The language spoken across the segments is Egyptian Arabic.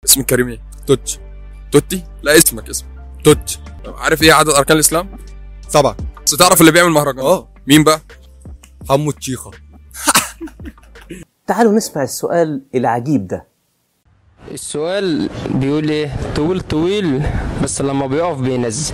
اسم الكريم ايه توتش توتي لا اسمك اسم توتش طب عارف ايه عدد اركان الاسلام سبعة بس تعرف اللي بيعمل مهرجان اه مين بقى حمو الشيخة تعالوا نسمع السؤال العجيب ده السؤال بيقول ايه طويل طويل بس لما بيقف بينزل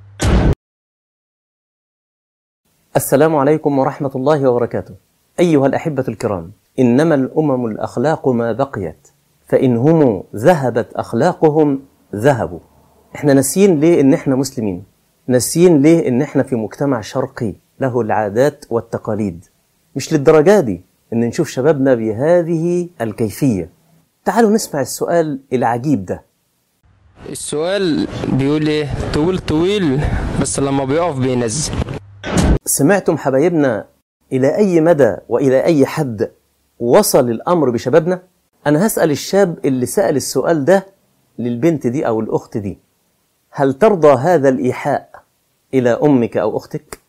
السلام عليكم ورحمة الله وبركاته أيها الأحبة الكرام إنما الأمم الأخلاق ما بقيت فإن هم ذهبت أخلاقهم ذهبوا إحنا ناسيين ليه إن إحنا مسلمين ناسيين ليه إن إحنا في مجتمع شرقي له العادات والتقاليد مش للدرجة دي إن نشوف شبابنا بهذه الكيفية تعالوا نسمع السؤال العجيب ده السؤال بيقول ايه طويل طويل بس لما بيقف بينزل سمعتم حبايبنا إلى أي مدى وإلى أي حد وصل الأمر بشبابنا؟ أنا هسأل الشاب اللي سأل السؤال ده للبنت دي أو الأخت دي هل ترضى هذا الإيحاء إلى أمك أو أختك؟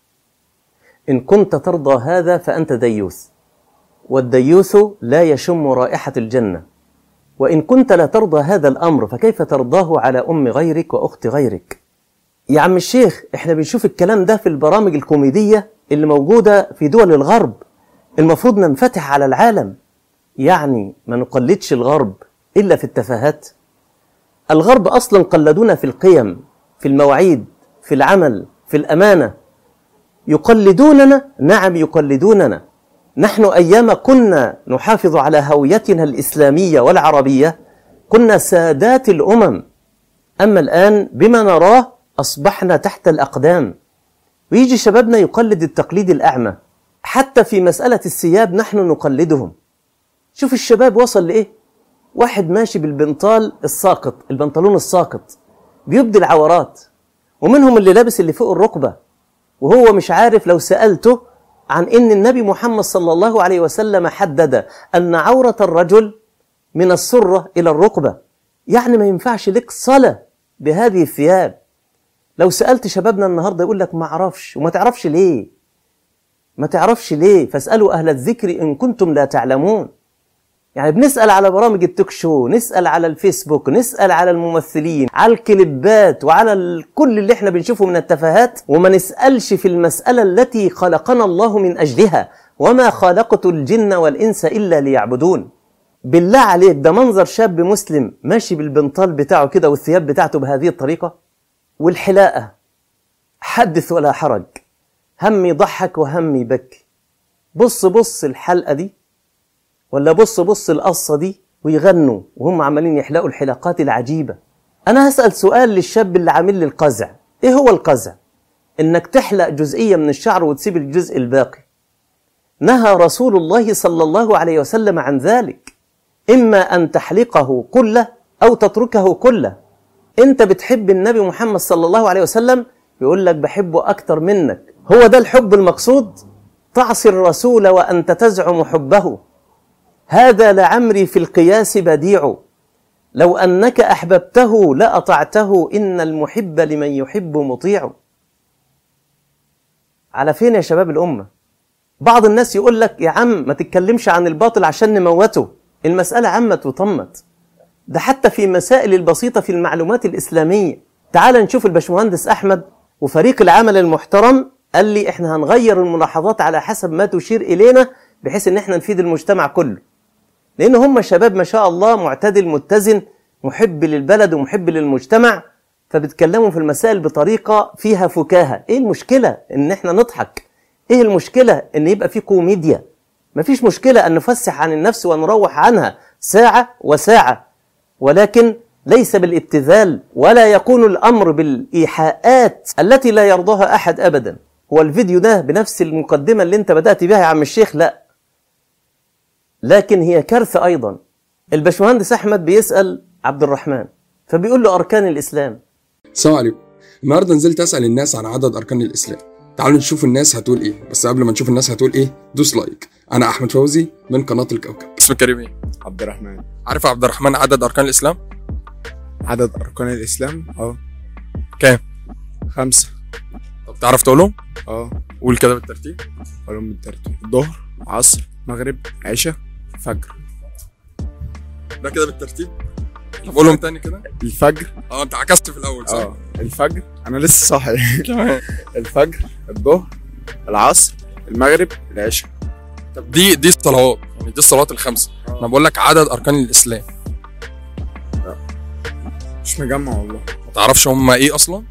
إن كنت ترضى هذا فأنت ديوث والديوث لا يشم رائحة الجنة وإن كنت لا ترضى هذا الأمر فكيف ترضاه على أم غيرك وأخت غيرك؟ يا عم الشيخ احنا بنشوف الكلام ده في البرامج الكوميدية اللي موجودة في دول الغرب المفروض ننفتح على العالم يعني ما نقلدش الغرب إلا في التفاهات الغرب أصلا قلدونا في القيم في المواعيد في العمل في الأمانة يقلدوننا نعم يقلدوننا نحن أيام كنا نحافظ على هويتنا الإسلامية والعربية كنا سادات الأمم أما الآن بما نراه أصبحنا تحت الأقدام ويجي شبابنا يقلد التقليد الأعمى حتى في مسألة الثياب نحن نقلدهم شوف الشباب وصل لإيه واحد ماشي بالبنطال الساقط البنطلون الساقط بيبدي العورات ومنهم اللي لابس اللي فوق الركبة وهو مش عارف لو سألته عن إن النبي محمد صلى الله عليه وسلم حدد أن عورة الرجل من السرة إلى الركبة يعني ما ينفعش لك صلاة بهذه الثياب لو سألت شبابنا النهاردة يقول لك ما أعرفش وما تعرفش ليه ما تعرفش ليه فاسألوا أهل الذكر إن كنتم لا تعلمون يعني بنسأل على برامج التوك شو نسأل على الفيسبوك نسأل على الممثلين على الكليبات وعلى ال- كل اللي احنا بنشوفه من التفاهات وما نسألش في المسألة التي خلقنا الله من أجلها وما خلقت الجن والإنس إلا ليعبدون بالله عليك ده منظر شاب مسلم ماشي بالبنطال بتاعه كده والثياب بتاعته بهذه الطريقة والحلاقة حدث ولا حرج هم يضحك وهم يبكي بص بص الحلقة دي ولا بص بص القصة دي ويغنوا وهم عمالين يحلقوا الحلاقات العجيبة أنا هسأل سؤال للشاب اللي عامل لي القزع إيه هو القزع؟ إنك تحلق جزئية من الشعر وتسيب الجزء الباقي نهى رسول الله صلى الله عليه وسلم عن ذلك إما أن تحلقه كله أو تتركه كله أنت بتحب النبي محمد صلى الله عليه وسلم يقول لك بحبه أكتر منك هو ده الحب المقصود تعصي الرسول وأنت تزعم حبه هذا لعمري في القياس بديع لو أنك أحببته لأطعته إن المحب لمن يحب مطيع على فين يا شباب الأمة بعض الناس يقول لك يا عم ما تتكلمش عن الباطل عشان نموته المسألة عمت وطمت ده حتى في مسائل البسيطة في المعلومات الإسلامية تعال نشوف الباشمهندس أحمد وفريق العمل المحترم قال لي احنا هنغير الملاحظات على حسب ما تشير إلينا بحيث ان احنا نفيد المجتمع كله لأن هم شباب ما شاء الله معتدل متزن محب للبلد ومحب للمجتمع فبيتكلموا في المسائل بطريقة فيها فكاهة ايه المشكلة ان احنا نضحك ايه المشكلة ان يبقى في كوميديا مفيش مشكلة ان نفسح عن النفس ونروح عنها ساعة وساعة ولكن ليس بالابتذال ولا يكون الأمر بالإيحاءات التي لا يرضاها أحد أبدا هو الفيديو ده بنفس المقدمة اللي انت بدأت بها يا عم الشيخ لا لكن هي كارثة أيضا الباشمهندس أحمد بيسأل عبد الرحمن فبيقول له أركان الإسلام السلام عليكم النهارده نزلت اسال الناس عن عدد اركان الاسلام تعالوا نشوف الناس هتقول ايه بس قبل ما نشوف الناس هتقول ايه دوس لايك انا احمد فوزي من قناه الكوكب اسم الكريم ايه عبد الرحمن عارف يا عبد الرحمن عدد اركان الاسلام عدد أركان الإسلام اه كام خمسة طب تعرف تقولهم اه قول كده بالترتيب قولهم بالترتيب الظهر عصر مغرب عشاء فجر ده كده بالترتيب طب قولهم تاني كده الفجر اه انت عكست في الاول صح؟ اه الفجر انا لسه صاحي تمام الفجر الظهر العصر المغرب العشاء طب دي دي الصلوات يعني دي الصلوات الخمسه انا بقول لك عدد اركان الاسلام مش مجمع والله ما تعرفش هم ايه اصلا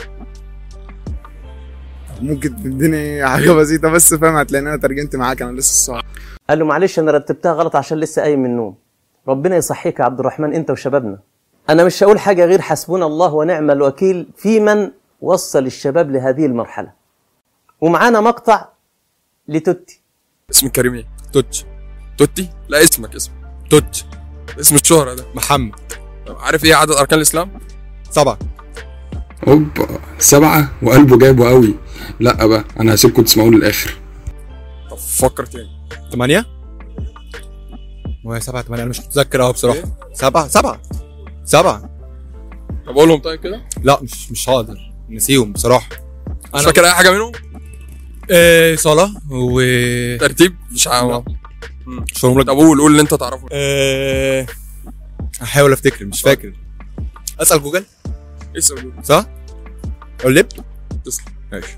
ممكن تديني حاجه بسيطه بس فاهم هتلاقيني انا ترجمت معاك انا لسه صاحي قال له معلش انا رتبتها غلط عشان لسه قايم من النوم ربنا يصحيك يا عبد الرحمن انت وشبابنا انا مش هقول حاجه غير حسبنا الله ونعم الوكيل في من وصل الشباب لهذه المرحله ومعانا مقطع لتوتي اسم الكريم ايه؟ توتش توتي؟ لا اسمك اسم توتش اسم الشهرة ده محمد طب عارف ايه عدد اركان الاسلام؟ سبعة اوبا سبعة وقلبه جايبه قوي لا بقى انا هسيبكم تسمعوه للاخر طب فكر تاني ثمانية وهي سبعة ثمانية أنا مش متذكر أوي بصراحة سبعة سبعة سبعة طب قولهم طيب كده لا مش مش هقدر نسيهم بصراحة مش فاكر اي حاجة منهم؟ آه صلاة و ترتيب مش عارف لا. مش هقول لك طب قول قول اللي انت تعرفه آه هحاول افتكر مش فاكر اسال جوجل اسال صح؟ قلب تسلم ماشي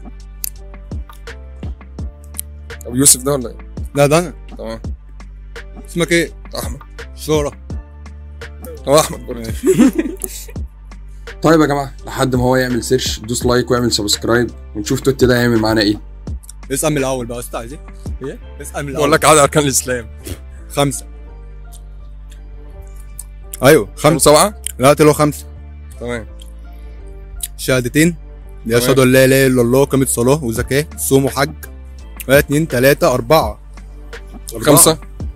طب يوسف ده ولا ايه؟ لا ده انا تمام اسمك ايه؟ احمد شهرة هو احمد برضه طيب يا جماعه لحد ما هو يعمل سيرش دوس لايك ويعمل سبسكرايب ونشوف توتي ده هيعمل معانا ايه اسال من الاول بقى استاذ عايز ايه؟ ايه؟ اسال من الاول بقول لك عدد اركان الاسلام خمسة ايوه خمسة خمسة سبعة لا طلعوا خمسة تمام شهادتين تمام. يشهد ان لا اله الا الله قيمة صلاة وزكاة صوم وحج واحد اتنين تلاتة أربعة أربعة. خمسة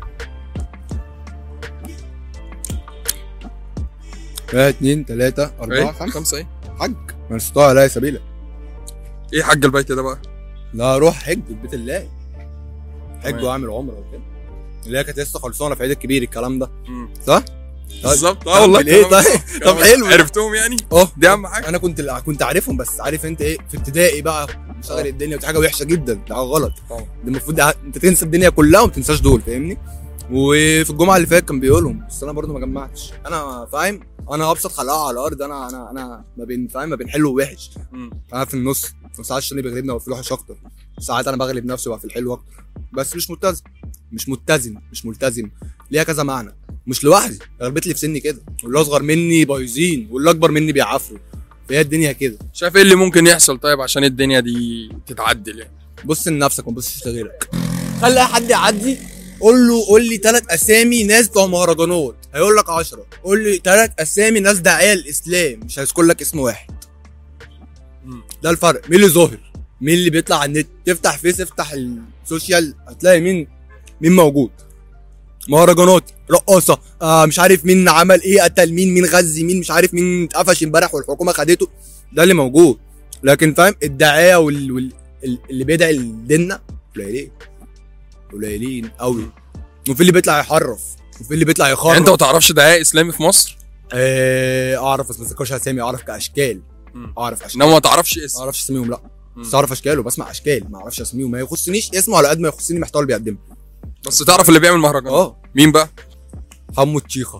واحد اتنين تلاتة أربعة ايه خمسة خمسة ايه حج من استطاع لا سبيلا ايه حج البيت ده بقى لا روح حج في بيت الله حج تمام. واعمل عمرة وكده اللي هي كانت لسه خلصانة في عيد الكبير الكلام ده مم. صح؟ بالظبط اه طب والله ايه كلام طيب؟ صح. طب كلام حلو صح. عرفتهم يعني اه دي اهم حاجه انا كنت كنت عارفهم بس عارف انت ايه في ابتدائي بقى مشغل الدنيا ودي حاجه وحشه جدا ده حاجه غلط طبعا. ده المفروض انت تنسى الدنيا كلها وما تنساش دول فاهمني وفي الجمعه اللي فاتت كان بيقولهم بس انا برضو ما جمعتش انا فاهم انا ابسط خلقه على الارض انا انا انا ما بين فاهم ما بين حلو ووحش مم. انا في النص وساعات الشيطان بيغلبني وفي الوحش اكتر ساعات انا بغلب نفسي وبقى في الحلو اكتر بس مش ملتزم مش متزن مش ملتزم ليها كذا معنى مش لوحدي اغلبيه اللي في سني كده واللي اصغر مني بايظين واللي اكبر مني بيعافروا فهي الدنيا كده شايف ايه اللي ممكن يحصل طيب عشان الدنيا دي تتعدل يعني بص لنفسك ما تبصش لغيرك خلي أي حد يعدي قول له قول لي ثلاث اسامي ناس بتوع مهرجانات هيقول لك 10 قول لي ثلاث اسامي ناس داعيه للاسلام مش هيذكر لك اسم واحد مم. ده الفرق مين اللي ظاهر مين اللي بيطلع على النت تفتح فيس افتح السوشيال هتلاقي مين مين موجود مهرجانات رقاصه آه مش عارف مين عمل ايه قتل مين مين غزي مين مش عارف مين اتقفش امبارح والحكومه خدته ده اللي موجود لكن فاهم الدعايه وال... وال... ال- اللي بيدعي لديننا قليلين قليلين قوي وفي اللي بيطلع يحرف وفي اللي بيطلع يخرف يعني انت ما تعرفش دعايه اسلامي في مصر آه اعرف بس ما ذكرش اسامي اعرف كاشكال مم. اعرف اشكال انما ما تعرفش ما اسم اعرفش اساميهم لا مم. بس اعرف اشكال وبسمع اشكال ما اعرفش اساميهم ما يخصنيش اسمه على قد ما يخصني محتوى اللي بيقدمه بس تعرف اللي بيعمل مهرجان اه مين بقى حمو الشيخه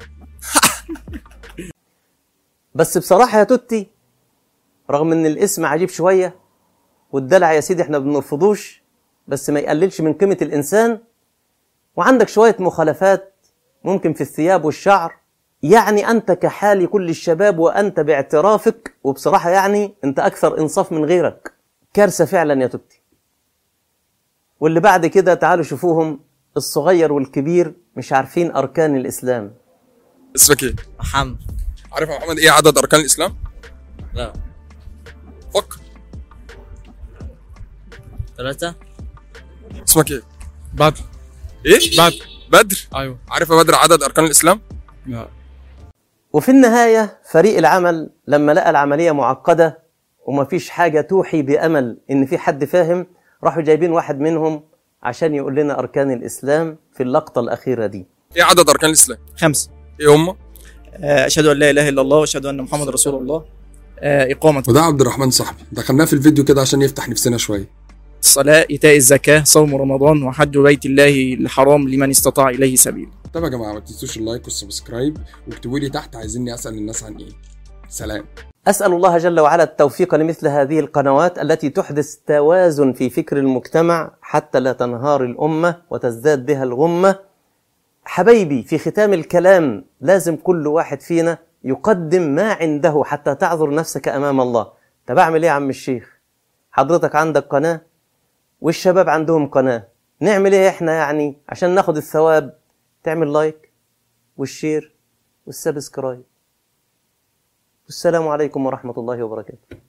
بس بصراحة يا توتي رغم ان الاسم عجيب شوية والدلع يا سيدي احنا بنرفضوش بس ما يقللش من قيمة الانسان وعندك شوية مخالفات ممكن في الثياب والشعر يعني انت كحال كل الشباب وانت باعترافك وبصراحة يعني انت اكثر انصاف من غيرك كارثة فعلا يا توتي واللي بعد كده تعالوا شوفوهم الصغير والكبير مش عارفين اركان الاسلام اسمك ايه محمد عارف يا محمد ايه عدد اركان الاسلام لا فكر ثلاثة اسمك ايه بدر ايه بدر بدر ايوه عارف يا بدر عدد اركان الاسلام لا وفي النهاية فريق العمل لما لقى العملية معقدة ومفيش حاجة توحي بأمل إن في حد فاهم راحوا جايبين واحد منهم عشان يقول لنا أركان الإسلام في اللقطة الأخيرة دي ايه عدد اركان الاسلام خمسة ايه هم آه، أشهد أن لا إله إلا الله وأشهد أن محمد رسول الله آه، إقامة وده عبد الرحمن صاحبي دخلناه في الفيديو كده عشان يفتح نفسنا شويه الصلاة إيتاء الزكاة صوم رمضان وحج بيت الله الحرام لمن استطاع إليه سبيل طب يا جماعه ما تنسوش اللايك والسبسكرايب واكتبوا لي تحت عايزيني اسال الناس عن ايه سلام أسأل الله جل وعلا التوفيق لمثل هذه القنوات التي تحدث توازن في فكر المجتمع حتى لا تنهار الأمة وتزداد بها الغمة حبايبي في ختام الكلام لازم كل واحد فينا يقدم ما عنده حتى تعذر نفسك أمام الله طب أعمل إيه يا عم الشيخ حضرتك عندك قناة والشباب عندهم قناة نعمل إيه إحنا يعني عشان ناخد الثواب تعمل لايك والشير والسبسكرايب والسلام عليكم ورحمة الله وبركاته